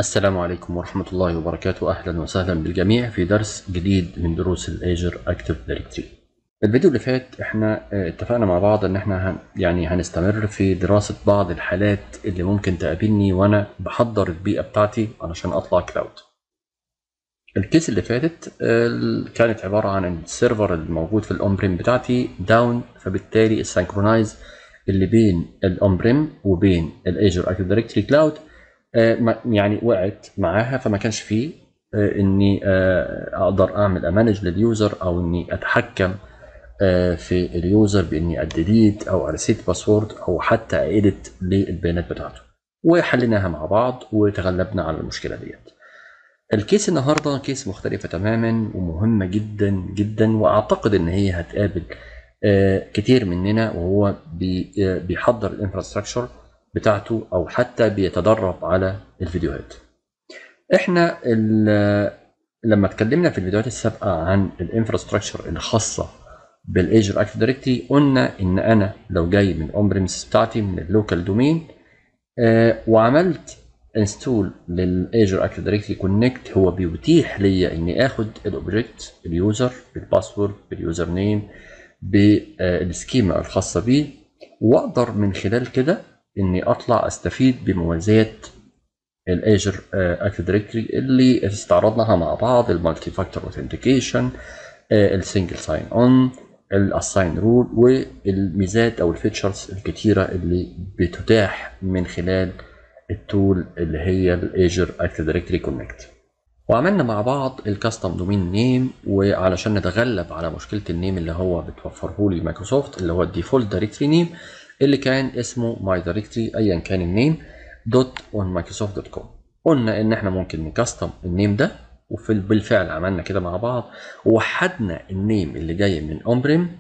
السلام عليكم ورحمة الله وبركاته أهلا وسهلا بالجميع في درس جديد من دروس الأجر أكتف دايركتري الفيديو اللي فات احنا اه، اتفقنا مع بعض ان احنا هن يعني هنستمر في دراسة بعض الحالات اللي ممكن تقابلني وانا بحضر البيئة بتاعتي علشان اطلع كلاود الكيس اللي فاتت اه، كانت عبارة عن ان السيرفر الموجود في الاون بريم بتاعتي داون فبالتالي السنكرونايز اللي بين الاون بريم وبين الاجر اكتف دايركتري كلاود آه، ما- يعني وقعت معاها فما كانش فيه آه، اني آه، اقدر اعمل امانج لليوزر او اني اتحكم آه، في اليوزر باني اديليت او ارسيت باسورد او حتى ايديت للبيانات بتاعته وحليناها مع بعض وتغلبنا على المشكله ديت الكيس النهارده كيس مختلفه تماما ومهمه جدا جدا واعتقد ان هي هتقابل آه، كتير مننا وهو بي- آه، بيحضر الانفراستراكشر بتاعته او حتى بيتدرب على الفيديوهات احنا ال- لما اتكلمنا في الفيديوهات السابقه عن الانفراستراكشر الخاصه بالايجر اكتف دايركتري قلنا ان انا لو جاي من اون بريمس بتاعتي من اللوكال دومين وعملت انستول للايجر اكتف دايركتري كونكت هو بيتيح ليا اني اخد الاوبجكت اليوزر بالباسورد باليوزر نيم بالسكيما الخاصه بيه واقدر من خلال كده اني اطلع استفيد بمميزات الاجر اكتف دايركتري اللي استعرضناها مع بعض المالتي فاكتور اوثنتيكيشن السنجل ساين اون الاساين رول والميزات او الفيتشرز الكتيره اللي بتتاح من خلال التول اللي هي الاجر اكتف دايركتري كونكت وعملنا مع بعض الكاستم دومين نيم وعلشان نتغلب على مشكله النيم اللي هو بتوفره لي مايكروسوفت اللي هو الديفولت دايركتري نيم اللي كان اسمه ماي دايركتري ايا كان النيم دوت اون مايكروسوفت دوت كوم قلنا ان احنا ممكن نكستم النيم ده وفي بالفعل عملنا كده مع بعض ووحدنا النيم اللي جاي من اون بريم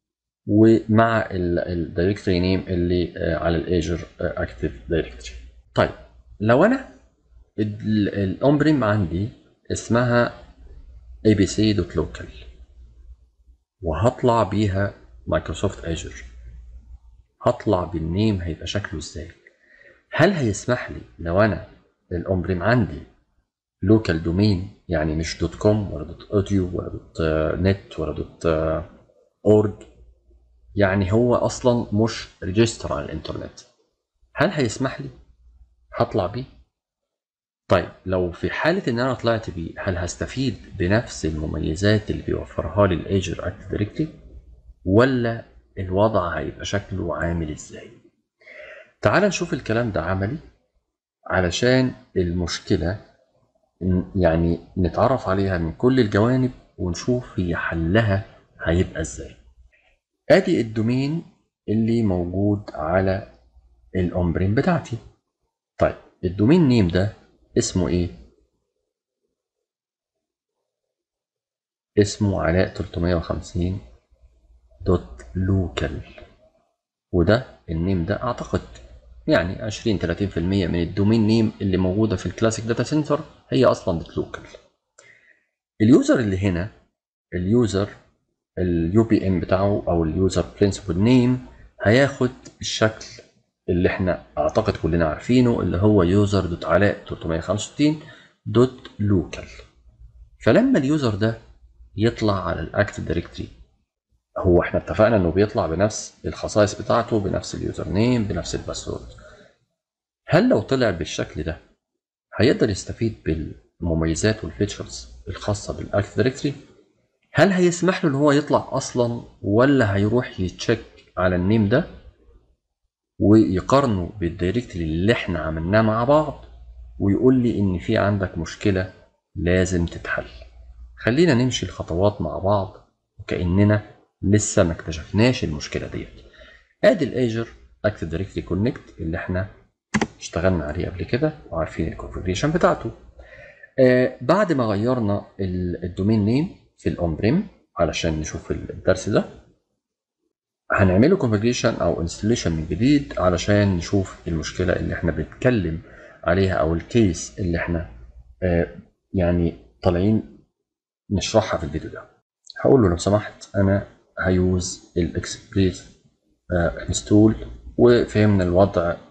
ومع الدايركتري نيم اللي آه، على الايجر اكتف دايركتري طيب لو انا الاون بريم عندي اسمها abc.local وهطلع بيها مايكروسوفت اجر هطلع بالنيم هيبقى شكله ازاي هل هيسمح لي لو انا الاون بريم عندي لوكال دومين يعني مش دوت كوم ولا دوت اوديو ولا دوت آه، نت ولا دوت آه، اورج يعني هو اصلا مش ريجستر على الانترنت هل هيسمح لي هطلع بيه طيب لو في حالة إن أنا طلعت بيه هل هستفيد بنفس المميزات اللي بيوفرها لي الأجر أكتف دايركتري ولا الوضع هيبقى شكله عامل إزاي؟ تعال نشوف الكلام ده عملي علشان المشكلة ن- يعني نتعرف عليها من كل الجوانب ونشوف هي حلها هيبقى إزاي. آدي الدومين اللي موجود على الأون بريم بتاعتي. طيب الدومين نيم ده اسمه ايه؟ اسمه علاء 350 دوت لوكال وده النيم ده اعتقد يعني 20 30% من الدومين نيم اللي موجوده في الكلاسيك داتا سنتر هي اصلا دوت لوكال اليوزر اللي هنا اليوزر اليو بي ام بتاعه او اليوزر برنسبل نيم هياخد الشكل اللي احنا اعتقد كلنا عارفينه اللي هو يوزر دوت علاء 365 دوت لوكال فلما اليوزر ده يطلع على الاكتف دايركتري هو احنا اتفقنا انه بيطلع بنفس الخصائص بتاعته بنفس اليوزر نيم بنفس الباسورد هل لو طلع بالشكل ده هيقدر يستفيد بالمميزات والفيتشرز الخاصه بالاكتف دايركتري هل هيسمح له ان هو يطلع اصلا ولا هيروح يتشيك على النيم ده ويقارنه بالدايركتري اللي احنا عملناه مع بعض ويقول لي ان في عندك مشكله لازم تتحل خلينا نمشي الخطوات مع بعض وكاننا لسه ما اكتشفناش المشكله ديت ادي الايجر اكتف دايركتري كونكت اللي احنا اشتغلنا عليه قبل كده وعارفين الكونفجريشن بتاعته آه بعد ما غيرنا ال- الدومين نيم في الاون بريم علشان نشوف الدرس ده هنعمله كونفجريشن او انستليشن من جديد علشان نشوف المشكله اللي احنا بنتكلم عليها او الكيس اللي احنا آه يعني طالعين نشرحها في الفيديو ده هقول له لو سمحت انا هيوز الاكسبريس انستول وفهمنا الوضع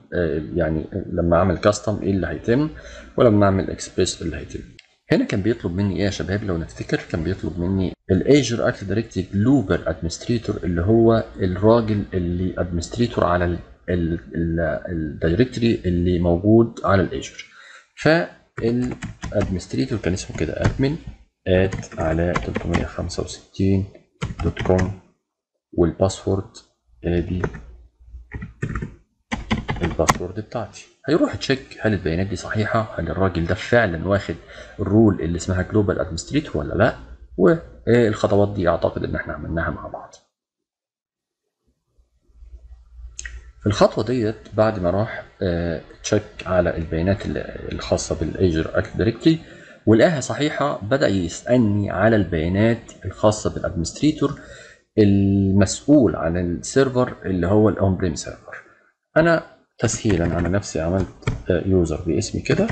آه، يعني لما اعمل كاستم ايه اللي هيتم ولما اعمل اكسبريس اللي هيتم هنا كان بيطلب مني ايه يا شباب لو نفتكر كان بيطلب مني الايجر اكتف دايركتري جلوبال ادمنستريتور اللي هو الراجل اللي ادمنستريتور على الدايركتوري اللي موجود على الايجر فالادمنستريتور كان اسمه كده ادمن ات على 365 دوت كوم والباسورد ادي الباسورد بتاعتي هيروح تشيك هل البيانات دي صحيحه هل الراجل ده فعلا واخد الرول اللي اسمها جلوبال ادمنستريتور ولا لا والخطوات دي اعتقد ان احنا عملناها مع بعض في الخطوه ديت بعد ما راح تشيك على البيانات الخاصه بالايجر اكت دايركتري ولقاها صحيحه بدا يسالني على البيانات الخاصه بالادمنستريتور المسؤول عن السيرفر اللي هو الاون بريم سيرفر انا تسهيلا على نفسي عملت يوزر باسمي كده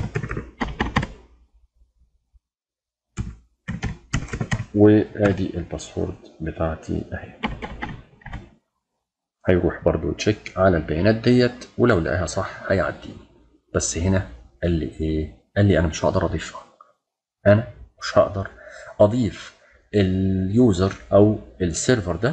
وادي الباسورد بتاعتي اهي هيروح برضو تشيك على البيانات ديت ولو لقاها صح هيعديني بس هنا قال لي ايه قال لي انا مش هقدر اضيفها انا مش هقدر اضيف اليوزر او السيرفر ده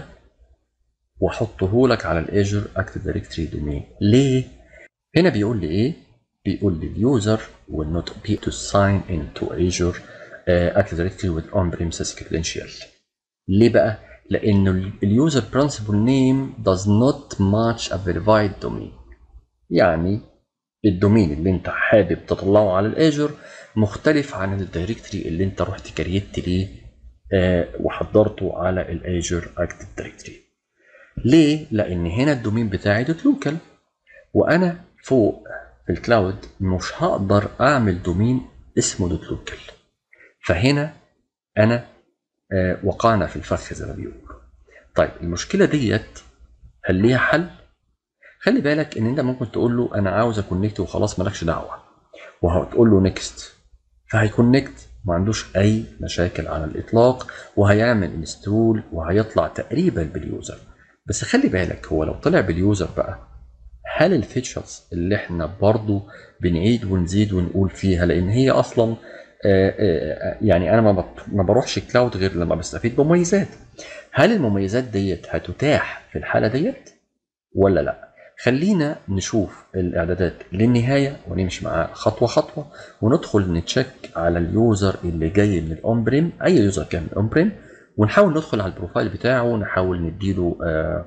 واحطه لك على الايجر اكتف دايركتري دومين ليه هنا بيقول لي ايه بيقول لي اليوزر will not be to sign into Azure uh, Active Directory with on-premises credential ليه بقى لانه اليوزر principal name does not match a verified domain يعني الدومين اللي انت حابب تطلعه على الايجر مختلف عن الدايركتري اللي انت رحت كريت ليه آه وحضرته على الايجر اكتف دايركتري ليه لان هنا الدومين بتاعي دوت لوكال وانا فوق في الكلاود مش هقدر اعمل دومين اسمه دوت لوكال فهنا انا آه وقعنا في الفخ زي ما بيقولوا طيب المشكله ديت هل ليها حل خلي بالك ان انت ممكن تقول له انا عاوز اكونكت وخلاص مالكش دعوه وهتقول له نيكست فهيكونكت ما عندوش اي مشاكل على الاطلاق وهيعمل انستول وهيطلع تقريبا باليوزر بس خلي بالك هو لو طلع باليوزر بقى هل الفيتشرز اللي احنا برضو بنعيد ونزيد ونقول فيها لان هي اصلا آآ آآ يعني انا ما ما بروحش كلاود غير لما بستفيد بمميزات هل المميزات ديت هتتاح في الحاله ديت ولا لا خلينا نشوف الاعدادات للنهايه ونمشي معاه خطوه خطوه وندخل نتشيك على اليوزر اللي جاي من الاون بريم اي يوزر كان من الاون بريم ونحاول ندخل على البروفايل بتاعه ونحاول نديله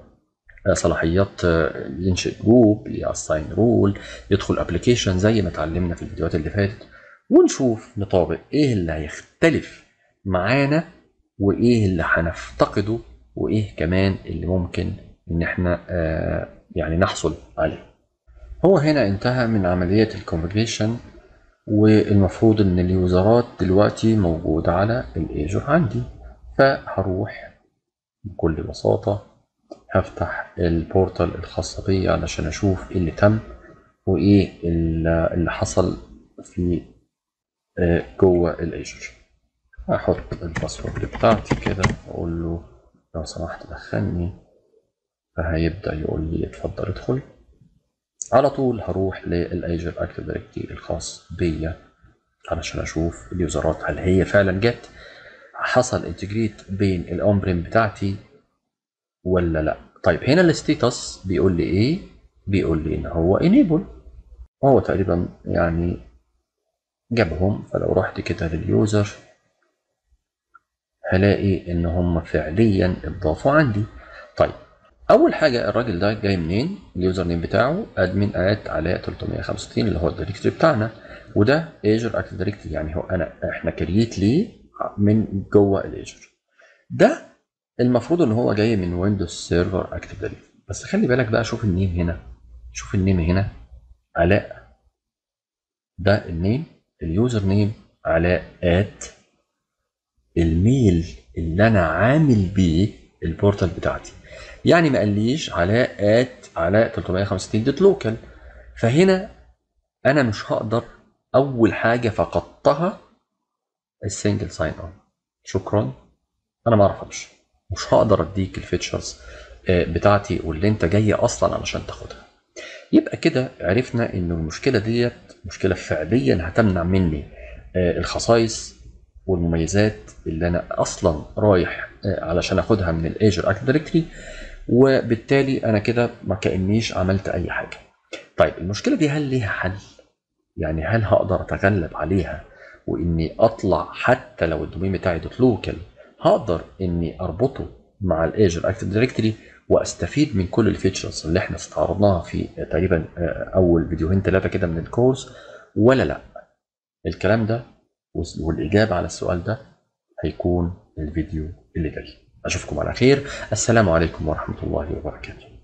صلاحيات ينشئ جروب ياساين رول يدخل ابلكيشن زي ما اتعلمنا في الفيديوهات اللي فاتت ونشوف نطابق ايه اللي هيختلف معانا وايه اللي هنفتقده وايه كمان اللي ممكن ان احنا آه يعني نحصل عليه هو هنا انتهى من عملية الكونفيجريشن والمفروض ان اليوزرات دلوقتي موجودة على الايجور عندي فهروح بكل بساطة هفتح البورتال الخاصة بي علشان اشوف ايه اللي تم وايه اللي حصل في جوه الايجور هحط الباسورد بتاعتي كده واقول له لو سمحت دخلني فهيبدا يقول لي اتفضل ادخل على طول هروح للايجر اكتف دايركتري الخاص بيا علشان اشوف اليوزرات هل هي فعلا جت حصل انتجريت بين الاون بريم بتاعتي ولا لا طيب هنا الستيتس بيقول لي ايه بيقول لي ان هو انيبل هو تقريبا يعني جابهم فلو رحت كده لليوزر هلاقي ان هم فعليا اتضافوا عندي طيب اول حاجه الراجل ده جاي منين اليوزر نيم بتاعه ادمن ات علاء 365 اللي هو الدايركتوري بتاعنا وده ايجر اكتف دايركتوري يعني هو انا احنا كرييت ليه من جوه الايجر ده المفروض ان هو جاي من ويندوز سيرفر اكتف دايركتوري بس خلي بالك بقى شوف النيم هنا شوف النيم هنا علاء ده النيم اليوزر نيم علاء ات الميل اللي انا عامل بيه البورتال بتاعتي يعني ما قاليش علاء ات علاء 365 دوت لوكال فهنا انا مش هقدر اول حاجه فقدتها السنجل ساين اون شكرا انا ما اعرفش مش هقدر اديك الفيتشرز بتاعتي واللي انت جاي اصلا علشان تاخدها يبقى كده عرفنا ان المشكله ديت مشكله فعليا هتمنع مني آه، الخصائص والمميزات اللي انا اصلا رايح آه، علشان اخدها من الايجر اكتف دايركتري وبالتالي انا كده ما كانيش عملت اي حاجه طيب المشكله دي هل ليها حل يعني هل هقدر اتغلب عليها واني اطلع حتى لو الدومين بتاعي دوت لوكال هقدر اني اربطه مع الايجر اكتف دايركتري واستفيد من كل الفيتشرز اللي احنا استعرضناها في تقريبا آه، اول فيديوهين ثلاثه كده من الكورس ولا لا الكلام ده والاجابه على السؤال ده هيكون الفيديو اللي جاي اشوفكم على خير السلام عليكم ورحمه الله وبركاته